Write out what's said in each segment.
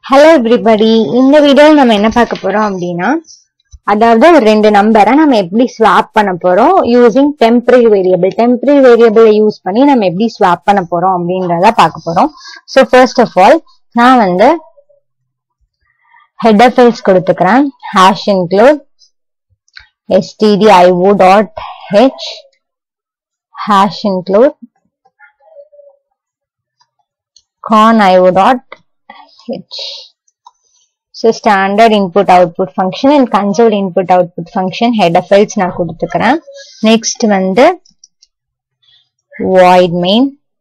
hello everybody இந்த வீடியோவில் நம்ம என்ன பார்க்க போறோம் அப்படின்னா அதாவது ஒரு ரெண்டு நம்பரை நம்ம எப்படி ஸ்வாப் பண்ண போறோம் யூசிங் டெம்பரரி வேரியபிள் டெம்பரரி வேரியபிளை யூஸ் பண்ணி நம்ம எப்படி ஸ்வாப் பண்ண போறோம் அப்படின்றத பார்க்க போறோம் ஸோ ஃபர்ஸ்ட் ஆஃப் ஆல் நான் வந்து ஹெடர் ஃபைல்ஸ் கொடுத்துக்கிறேன் hash include stdio dot h hash include con io dot h so standard input output function and console input output function header files நான் கொடுத்துக்கிறேன் next வந்து void main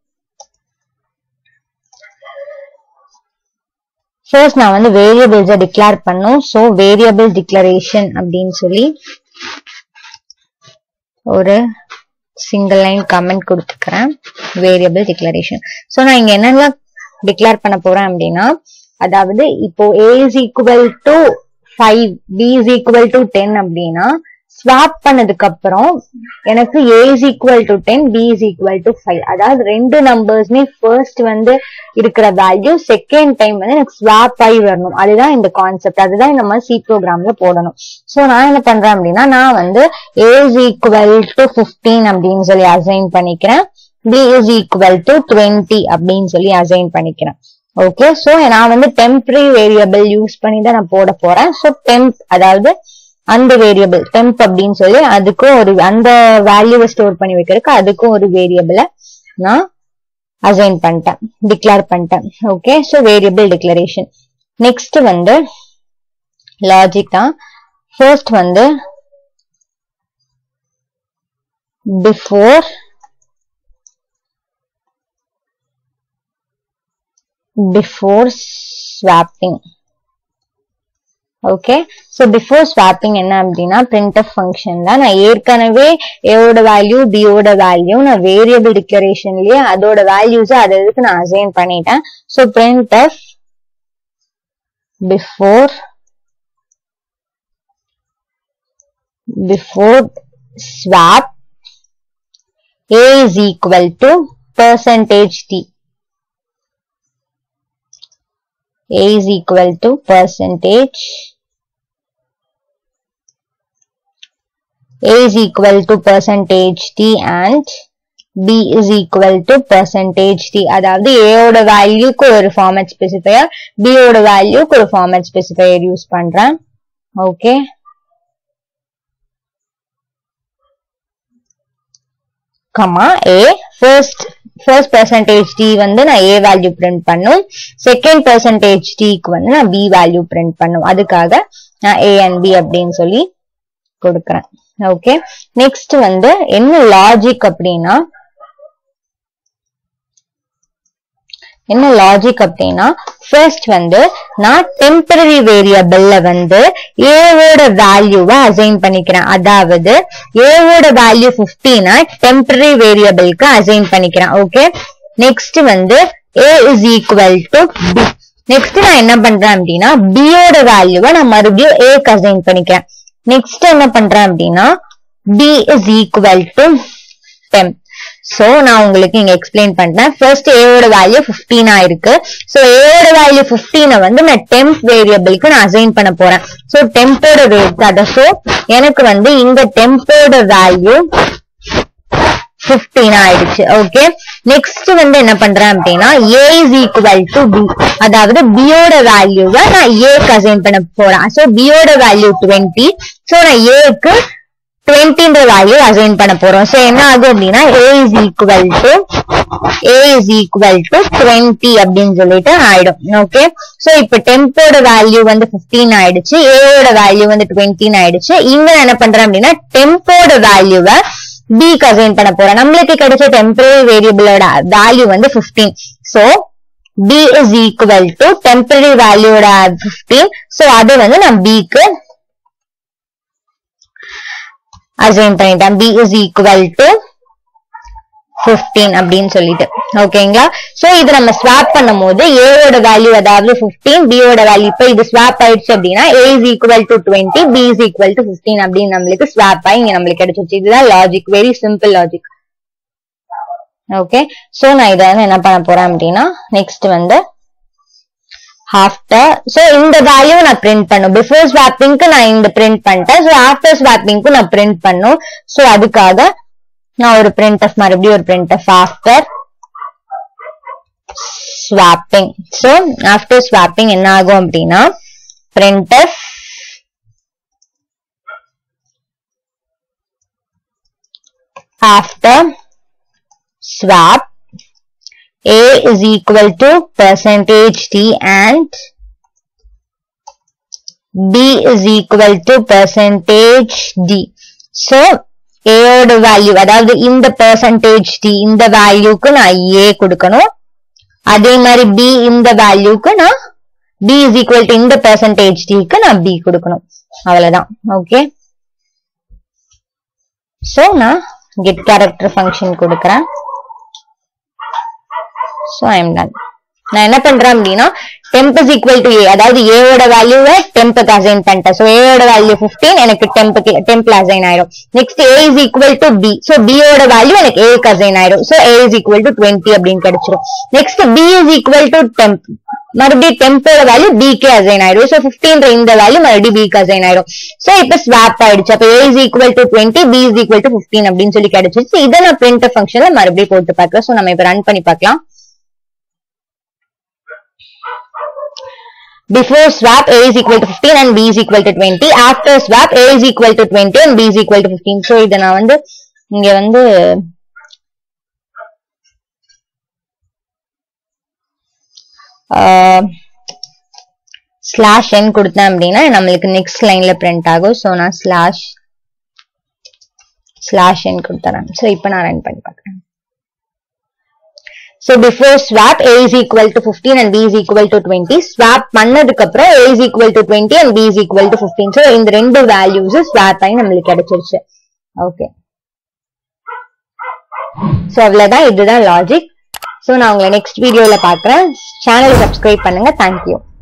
ஃபர்ஸ்ட் நான் வந்து வேரியபிள்ஸை declare பண்ணும் ஸோ வேரியபிள் டிக்ளரேஷன் அப்படின்னு சொல்லி ஒரு சிங்கிள் லைன் கமெண்ட் கொடுத்துக்கிறேன் வேரியபிள் டிக்ளரேஷன் ஸோ நான் இங்க என்னெல்லாம் டிக்ளேர் பண்ண போறேன் அப்படின்னா அதாவது இப்போ a is equal to five b is equal to ten அப்படின்னா ஸ்வாப் பண்ணதுக்கு அப்புறம் எனக்கு a is equal to ten b is equal to five அதாவது ரெண்டு நம்பர்ஸ்மே ஃபர்ஸ்ட் வந்து இருக்கிற வேல்யூ செகண்ட் டைம் வந்து எனக்கு ஸ்வாப் ஆகி வரணும் அதுதான் இந்த கான்செப்ட் அதுதான் நம்ம சி ப்ரோக்ராம்ல போடணும் ஸோ நான் என்ன பண்றேன் அப்படின்னா நான் வந்து a is equal to fifteen அப்படின்னு சொல்லி அசைன் பண்ணிக்கிறேன் b is equal to twenty அப்படின்னு சொல்லி அசைன் பண்ணிக்கிறேன் ஓகே ஸோ நான் வந்து டெம்பரரி வேரியபிள் யூஸ் பண்ணி தான் நான் போட போறேன் ஸோ டெம்ப் அதாவது அந்த வேரியபிள் டெம்ப் அப்படின்னு சொல்லி அதுக்கும் ஒரு அந்த வேல்யூவை ஸ்டோர் பண்ணி வைக்கிறதுக்கு அதுக்கும் ஒரு வேரியபிளை நான் அசைன் பண்ணிட்டேன் டிக்ளேர் பண்ணிட்டேன் okay so variable declaration next வந்து லாஜிக் தான் ஃபர்ஸ்ட் வந்து before before swapping okay so before swapping என்ன அப்படின்னா printf ஃபங்க்ஷன் தான் நான் ஏற்கனவே ஏவோட வேல்யூ பியோட வேல்யூ நான் வேரியபிள் டிக்ளரேஷன்லயே அதோட வேல்யூஸ் அது இதுக்கு நான் அசைன் பண்ணிட்டேன் so printf before before swap a is equal to percentage t a is equal to percentage a is equal to percentage t and b is equal to percentage t அதாவது a ஓட வேல்யூக்கு ஒரு format specifier b ஓட வேல்யூக்கு ஒரு format specifier use பண்றேன் okay comma a first first percentage d வந்து நான் ஏ வேல்யூ பிரிண்ட் பண்ணும் செகண்ட் பெர்சன்டேஜ் டிக்கு வந்து நான் பி வேல்யூ பிரிண்ட் பண்ணும் அதுக்காக நான் ஏ அண்ட் பி அப்படின்னு சொல்லி கொடுக்குறேன் ஓகே நெக்ஸ்ட் வந்து என்ன லாஜிக் அப்படின்னா என்ன லாஜிக் அப்படின்னா ஃபர்ஸ்ட் வந்து நான் டெம்பரரி வேரியபிள்ல வந்து ஏவோட வேல்யூவை அசைன் பண்ணிக்கிறேன் அதாவது ஏவோட வேல்யூ பிப்டீனா டெம்பரரி வேரியபிள்க்கு அசைன் பண்ணிக்கிறேன் ஓகே நெக்ஸ்ட் வந்து a is equal to b next நான் என்ன பண்றேன் அப்படின்னா பியோட வேல்யூவை நான் மறுபடியும் ஏக்கு அசைன் பண்ணிக்கிறேன் நெக்ஸ்ட் என்ன பண்றேன் அப்படின்னா b is equal to temp so நான் உங்களுக்கு இங்க எக்ஸ்பிளைன் பண்றேன் ஃபர்ஸ்ட் ஏவோட வேல்யூ பிப்டீனா இருக்கு சோ ஏவோட வேல்யூ பிப்டீனை வந்து நான் டெம்ப் வேரியபிளுக்கு நான் அசைன் பண்ண போறேன் சோ டெம்போட வேட் சோ எனக்கு வந்து இங்க டெம்போட வேல்யூ பிப்டீன் ஆயிடுச்சு ஓகே நெக்ஸ்ட் வந்து என்ன பண்றேன் அப்படின்னா a is equal to b அதாவது பியோட வேல்யூவை நான் ஏக்கு அசைன் பண்ண போறேன் சோ பியோட வேல்யூ டுவெண்ட்டி சோ நான் ஏக்கு டுவெண்ட்டின்ற வேல்யூ அசைன் பண்ண போறோம் சோ என்ன ஆகும் அப்படின்னா a is equal to a is equal to twenty அப்படின்னு சொல்லிட்டு ஆயிடும் ஓகே சோ இப்ப டெம்போட வேல்யூ வந்து பிப்டீன் ஆயிடுச்சு ஏயோட வேல்யூ வந்து டுவெண்ட்டின்னு ஆயிடுச்சு இங்க நான் என்ன பண்றேன் அப்படின்னா டெம்போட வேல்யூவை பிக்கு அசைன் பண்ண போறேன் நம்மளுக்கு கிடைச்ச டெம்பரரி வேரியபிளோட வேல்யூ வந்து fifteen so b is equal to temporary வேல்யூட 15 சோ அது வந்து நான் b க்கு அசைன் பண்ணிட்டேன் b is equal to 15 அப்படின்னு சொல்லிட்டு ஓகேங்களா சோ இது நம்ம ஸ்வாப் பண்ணும்போது a ஓட வேல்யூ அதாவது 15 b ஓட வேல்யூ இப்ப இது ஸ்வாப் ஆயிடுச்சு அப்படின்னா a is equal to 20 b is equal to 15 அப்படின்னு நம்மளுக்கு ஸ்வாப் ஆகி இங்க நம்மளுக்கு கிடைச்சிருச்சு இதுதான் logic very simple logic okay so நான் இதை வந்து என்ன பண்ண போறேன் அப்படின்னா நெக்ஸ்ட் வந்து ஆஃப்டர் சோ இந்த வேல்யூ நான் பிரிண்ட் பண்ணும் பிஃபோர் ஸ்வாப்பிங்க்கு நான் இந்த பிரிண்ட் பண்ணிட்டேன் சோ ஆஃப்டர் ஸ்வாப்பிங்க்கு நான் பிரிண்ட் பண்ணும் சோ அதுக்காக நான் ஒரு பிரிண்ட் ஆஃப் மறுபடியும் ஒரு print of after swapping so after swapping என்ன ஆகும் அப்படின்னா print of after swap a is equal to percentage d and b is equal to percentage d so a ஓட வேல்யூ அதாவது இந்த percentage d இந்த வேல்யூக்கு நான் a கொடுக்கணும் அதே மாதிரி b இந்த வேல்யூக்கு நான் b is equal to இந்த percentage d க்கு நான் b கொடுக்கணும் அவ்வளவுதான் ஓகே சோ நான் get character function கொடுக்கறேன் so i am done நான் என்ன பண்றேன் அப்படின்னா temp is equal to a அதாவது a ஓட வேல்யூவை temp க்கு அசைன் பண்ணிட்டேன் so a ஓட வேல்யூ 15 எனக்கு temp க்கு temp ல அசைன் ஆயிடும் next a is equal to b so b ஓட வேல்யூ எனக்கு a க்கு அசைன் ஆயிடும் so a is equal to 20 அப்படின்னு கிடைச்சிரும் next b is equal to temp மறுபடியும் temp ஓட வேல்யூ b க்கு அசைன் ஆயிடும் so 15 இந்த வேல்யூ மறுபடியும் b க்கு அசைன் ஆயிடும் so இப்ப swap ஆயிடுச்சு அப்ப a is equal to 20 b is equal to 15 அப்படின்னு சொல்லி கிடைச்சிருச்சு இதை நான் printf ஃபங்க்ஷன்ல மறுபடியும் போட்டு பார்க்கிறேன் so நம்ம இப்ப ரன் பண்ணி பார்க்கலாம் before swap a is equal to 15 and b is equal to 20 after swap a is equal to 20 and b is equal to 15 so இத நான் வந்து இங்க வந்து ஸ்லாஷ் n கொடுத்தேன் அப்படின்னா நம்மளுக்கு நெக்ஸ்ட் லைன்ல பிரிண்ட் ஆகும் சோ நான் ஸ்லாஷ் ஸ்லாஷ் n கொடுத்துறேன் சோ இப்போ நான் ரன் பண்ணி பார்க்கறேன் So before swap A is equal to 15 and B is equal to 20 swap பண்ணதுக்கு அப்புறம் A is equal to 20 and B is equal to 15 so இந்த ரெண்டு values swap ஆகி நம்மளுக்கு கிடைச்சிருச்சு ஓகே so அவ்வளவுதான் இதுதான் லாஜிக் so நான் உங்களை நெக்ஸ்ட் வீடியோல பார்க்கறேன் சேனல் சப்ஸ்கிரைப் பண்ணுங்க தேங்க்யூ